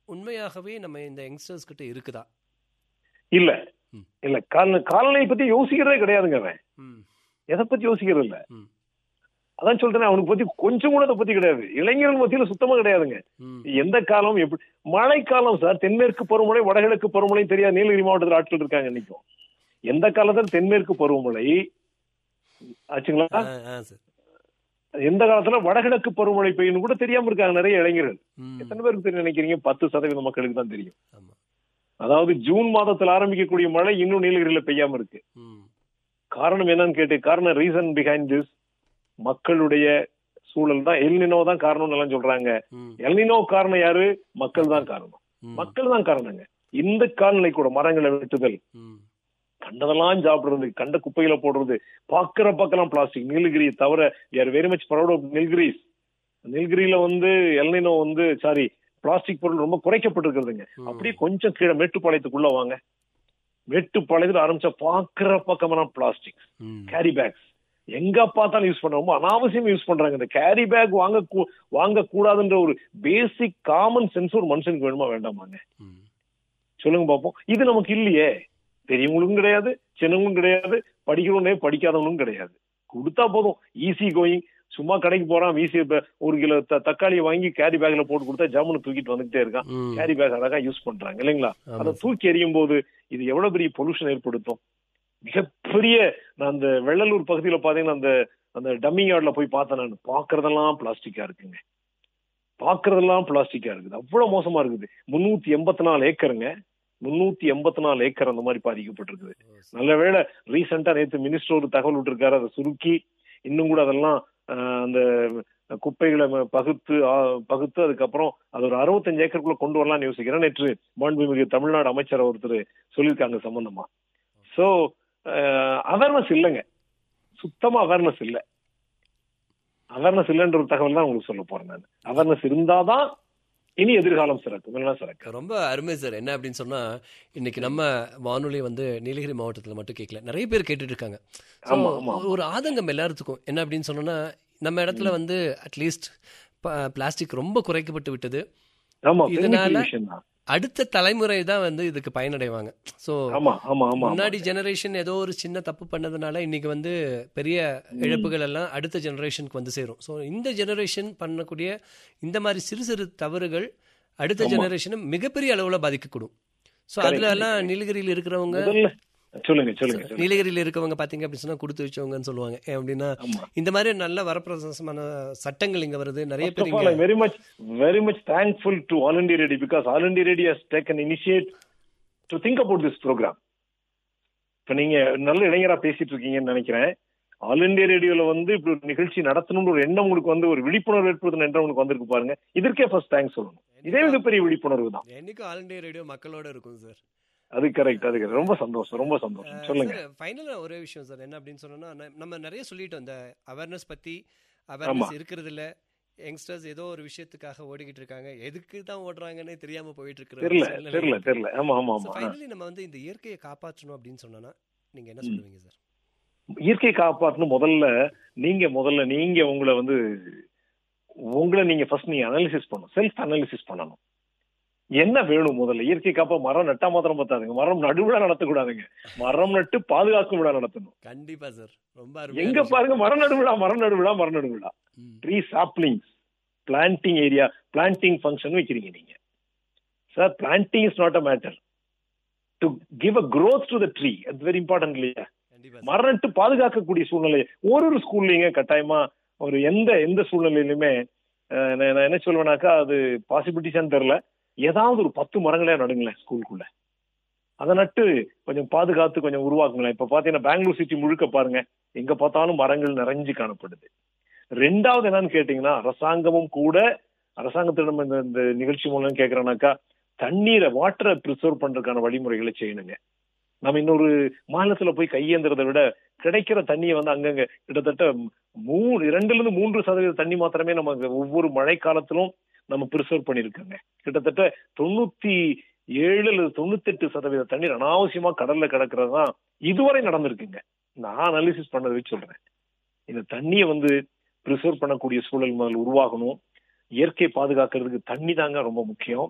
உண்மையாகவே நம்ம இந்த யங்ஸ்டர்ஸ் கிட்ட இருக்குதா இல்ல ம். இல்ல கால காலநிலை பத்தி யோசிக்கிறதே கிடையாதுங்க அவன் ம் எதை பத்தி யோசிக்கிறது இல்ல ம். அதான் சொல்றேன் அவனுக்கு பத்தி கொஞ்சம் கூட அதை பத்தி கிடையாது இளைஞர்கள் மத்தியில சுத்தமா கிடையாதுங்க ம் எந்த காலம் எப்படி மழைக்காலம் சார் தென்மேற்கு பருவமழை வடகிழக்கு பருவமழை தெரியாது நீலகிரி மாவட்டத்தில் ஆட்கள் இருக்காங்க இன்னைக்கும் எந்த காலத்துல தென்மேற்கு பருவமழை ஆச்சுங்களா ஆ ஆ சார் எந்த காலத்துல வடகிழக்கு பருவமழை பெய்யும் கூட தெரியாம இருக்காங்க நிறைய இளைஞர்கள் ம் எத்தனை பேருக்கு தெரியும் நினைக்கிறீங்க பத்து சதவீத மக்களுக்கு தான் தெரியும் ஆமா அதாவது ஜூன் மாதத்தில் ஆரம்பிக்கக்கூடிய மழை இன்னும் நீலகிரியில பெய்யாம இருக்கு ம் காரணம் என்னன்னு கேட்டு காரணம் ரீசன் பிஹைண்ட் திஸ் மக்களுடைய சூழல் தான் எல்னினோ தான் காரணம்னு எல்லாம் சொல்றாங்க ம் எல்னினோ காரணம் யாரு மக்கள் தான் காரணம் ம் மக்கள் தான் காரணங்க இந்த காலநிலை கூட மரங்களை வெட்டுதல் ம் கண்டதெல்லாம் சாப்பிடுறது கண்ட குப்பையில போடுறது பாக்குற பக்கம் பிளாஸ்டிக் நீலகிரி தவிர யார் very much proud of Nilgiris நீலகிரியில வந்து எல்னினோ வந்து சாரி பிளாஸ்டிக் பொருள் ரொம்ப குறைக்கப்பட்டிருக்கிறதுங்க ம். அப்படியே கொஞ்சம் கீழே மேட்டுப்பாளையத்துக்குள்ள வாங்க மேட்டுப்பாளையத்துல ஆரம்பிச்சா பாக்குற பக்கமெல்லாம் பிளாஸ்டிக் ம் கேரி பேக்ஸ் எங்க பார்த்தாலும் யூஸ் பண்றோமோ அனாவசியம் யூஸ் பண்றாங்க இந்த கேரி பேக் வாங்க கூ- வாங்க கூடாதுன்ற ஒரு பேசிக் காமன் சென்ஸ் ஒரு மனுஷனுக்கு வேணுமா வேண்டாமாங்க ம் சொல்லுங்க பாப்போம் இது நமக்கு இல்லையே பெரியவங்களுக்கும் கிடையாது சின்னவங்களும் கிடையாது படிக்கிறவனே படிக்காதவனும் கிடையாது கொடுத்தா போதும் ஈஸி கோயிங் சும்மா கடைக்கு போறான் வீசி இப்ப ஒரு கிலோ த- தக்காளியை வாங்கி கேரி பேக்ல போட்டு கொடுத்தா ஜாமுன்னு தூக்கிட்டு வந்துகிட்டே இருக்கான் ம் கேரி பேக் அழகா யூஸ் பண்றாங்க இல்லைங்களா ஆமா அதை சார். தூக்கி எறியும் போது இது எவ்வளவு பெரிய பொல்யூஷன் ஏற்படுத்தும் மிகப்பெரிய நான் அந்த வெள்ளலூர் பகுதியில பாத்தீங்கன்னா அந்த அந்த டம்மி யார்ட்ல போய் பார்த்தேன் நான் பாக்குறதெல்லாம் பிளாஸ்டிக்கா இருக்குங்க பாக்குறதெல்லாம் பிளாஸ்டிக்கா இருக்குது அவ்வளவு மோசமா இருக்குது முன்னூத்தி எண்பத்தி நாலு ஏக்கருங்க முன்னூத்தி எண்பத்தி நாலு ஏக்கர் அந்த மாதிரி பாதிக்கப்பட்டிருக்குது ஓ, சார். நல்ல வேளை ரீசெண்டா நேத்து மினிஸ்டர் ஒரு தகவல் விட்டுருக்காரு அதை சுருக்கி இன்னும் கூட அதெல்லாம் ஆஹ், அந்த குப்பைகளை ம- பகுத்து ஆ- பகுத்து அதுக்கப்புறம் அது ஒரு அறுபத்தஞ்சு ஏக்கருக்குள்ள கொண்டு வரலாம்னு யோசிக்கிறேன் நேற்று மாண்புமிகு தமிழ்நாடு அமைச்சர் ஒருத்தர் சொல்லியிருக்காங்க சம்பந்தமா சோ அவேர்னஸ் இல்லைங்க சுத்தமா அவேர்னஸ் இல்ல அவேர்னஸ் இல்லைன்ற ஒரு தகவல் தான் உங்களுக்கு சொல்ல போறேன் நான் அவேர்னஸ் இருந்தாதான் இனி எதிர்காலம் சிறக்கும் இல்லைன்னா சிறக்கும் ரொம்ப அருமை சார் என்ன அப்படின்னு சொன்னா இன்னைக்கு நம்ம வானொலி வந்து நீலகிரி மாவட்டத்தில் மட்டும் கேட்கல நிறைய பேர் கேட்டுட்டு இருக்காங்க So, ஆமா, ஆமா. ஒரு ஆதங்கம் எல்லாத்துக்கும் என்ன அப்படின்னு சொன்னோன்னா நம்ம இடத்துல வந்து அட்லீஸ்ட் பிளாஸ்டிக் ரொம்ப குறைக்கப்பட்டு விட்டது ஆமா இதனால- பெரிய விஷயம் தான் அடுத்த தலைமுறை தான் வந்து இதுக்கு பயனடைவாங்க ஸோ ஆமா ஆமா ஆமா முன்னாடி ஜெனரேஷன் ஏதோ ஒரு சின்ன தப்பு பண்ணதுனால இன்னைக்கு வந்து பெரிய இழப்புகள் எல்லாம் அடுத்த ஜெனரேஷனுக்கு வந்து சேரும் ஸோ இந்த ஜெனரேஷன் பண்ணக்கூடிய இந்த மாதிரி சிறு சிறு தவறுகள் அடுத்த ஆமா. ஜெனரேஷனை மிகப்பெரிய அளவுல பாதிக்கக்கூடும் ஸோ Correct, அதுல எல்லாம் correct. நீலகிரியில் இருக்கிறவங்க முதல்ல சொல்லுங்க சொல்லுங்க சொல்லுங்க நீலகிரியில் இருக்கவங்க பாத்தீங்க அப்படின்னு சொன்னா கொடுத்து வச்சவங்கன்னு சொல்லுவாங்க ஏன் அப்படின்னா ஆமா இந்த மாதிரி நல்ல வரப்பிரசாசமான சட்டங்கள் இங்க வருது நிறைய First பேர் of all, இங்க I'm very much, very much thankful to All India Radio because All India Radio has taken initiate to think about this program. இப்ப நீங்க நல்ல இளைஞரா பேசிட்டு இருக்கீங்கன்னு நினைக்கிறேன் ஆல் இந்தியா ரேடியோல வந்து இப்படி ஒரு நிகழ்ச்சி நடத்தணும்னு ஒரு எண்ணம் உங்களுக்கு வந்து ஒரு விழிப்புணர்வு ஏற்படுத்தணும் என்ற உங்களுக்கு வந்திருக்கு பாருங்க இதற்கே ஃபர்ஸ்ட் தேங்க்ஸ் சொல்லணும் இதே மிகப்பெரிய விழிப்புணர்வு தான் என்னைக்கும் ஆல் இண்டியா ரேடியோ மக்களோட இருக்கும் சார் அது கரெக்ட் அது correct. ரொம்ப சந்தோஷம் ரொம்ப சந்தோஷம் சொல்லுங்க சார் ஃபைனலா ஒரே விஷயம் சார் என்ன அப்படின்னு சொன்னோம்னா ந- நம்ம நிறைய சொல்லிட்டோம் இந்த அவேர்னஸ் பத்தி அவேர்னஸ் இருக்கிறது இல்ல யங்ஸ்டர்ஸ் ஏதோ ஒரு விஷயத்துக்காக ஓடிக்கிட்டு இருக்காங்க எதுக்கு தான் ஓடுறாங்கன்னே தெரியாம போயிட்டு தெரியல இருக்கிற தெரியல தெரியல ஆமா ஆமா ஆமா ஃபைனலி நம்ம வந்து இந்த இயற்கையை காப்பாற்றணும் அப்படின்னு சொன்னோம்னா நீங்க என்ன சொல்லுவீங்க சார் இயற்கை காப்பாற்றணும் முதல்ல நீங்க முதல்ல நீங்க உங்களை வந்து உங்களை நீங்க ஃபர்ஸ்ட் நீங்க அனாலிசிஸ் பண்ணணும் செல்ஃப் அனாலிசிஸ் பண்ணணும் என்ன வேணும் முதல்ல இயற்கை காப்பா மரம் நட்டா மாத்திரம் பத்தாதுங்க மரம் நடுவிழா நடத்தக்கூடாதுங்க மரம் நட்டு பாதுகாக்கும் விழா நடத்தணும் கண்டிப்பா சார் ரொம்ப அருமையான எங்க விஷயம். பாருங்க மரம் நடுவிழா மரம் நடுவிழா மரம் நடுவிழா ம். Tree saplings planting area planting function வைக்கிறீங்க நீங்க sir planting is not a matter to give a growth to the tree அது வெரி இம்பார்ட்டன்ட் இல்லையா கண்டிப்பா சார். மரம் நட்டு பாதுகாக்கக்கூடிய சூழ்நிலை ஒரு ஒரு ஸ்கூல்லையுங்க கட்டாயமா ஒரு எந்த எந்த சூழ்நிலையிலுமே அஹ், நான் நான் என்ன சொல்லுவேனாக்கா அது பாசிபிலிட்டிஸான்னு தெரியல ஏதாவது ஒரு பத்து மரங்களே நடுங்களேன் ஸ்கூலுக்குள்ள அதை நட்டு கொஞ்சம் பாதுகாத்து கொஞ்சம் உருவாக்குங்களேன் இப்ப பாத்தீங்கன்னா பெங்களூர் சிட்டி முழுக்க பாருங்க எங்க பார்த்தாலும் மரங்கள் நிறைஞ்சு காணப்படுது ரெண்டாவது என்னன்னு கேட்டீங்கன்னா அரசாங்கமும் கூட அரசாங்கத்திடம் இந்த இந்த நிகழ்ச்சி மூலம் கேட்கறேனாக்கா தண்ணீரை வாட்டரை ப்ரிசர்வ் பண்றதுக்கான வழிமுறைகளை செய்யணுங்க நம்ம இன்னொரு மாநிலத்துல போய் கையேந்துறதை விட கிடைக்கிற தண்ணியை வந்து அங்கங்க கிட்டத்தட்ட மூணு இரண்டுல இருந்து மூன்று சதவீத தண்ணி மாத்திரமே நம்ம அங்க ஒவ்வொரு மழை காலத்திலும் நம்ம ப்ரிசர்வ் பண்ணிருக்கோங்க கிட்டத்தட்ட தொண்ணூத்தி ஏழு அல்லது தொண்ணூத்தெட்டு சதவீத தண்ணீர் அனாவசியமா கடல்ல கிடக்கிறது தான் இதுவரை நடந்திருக்குங்க நான் அனாலிசிஸ் பண்ணதை வச்சு சொல்றேன் இந்த தண்ணியை வந்து ப்ரிசர்வ் பண்ணக்கூடிய சூழல் முதல்ல உருவாகணும் இயற்கை பாதுகாக்கிறதுக்கு தண்ணி தாங்க ரொம்ப முக்கியம்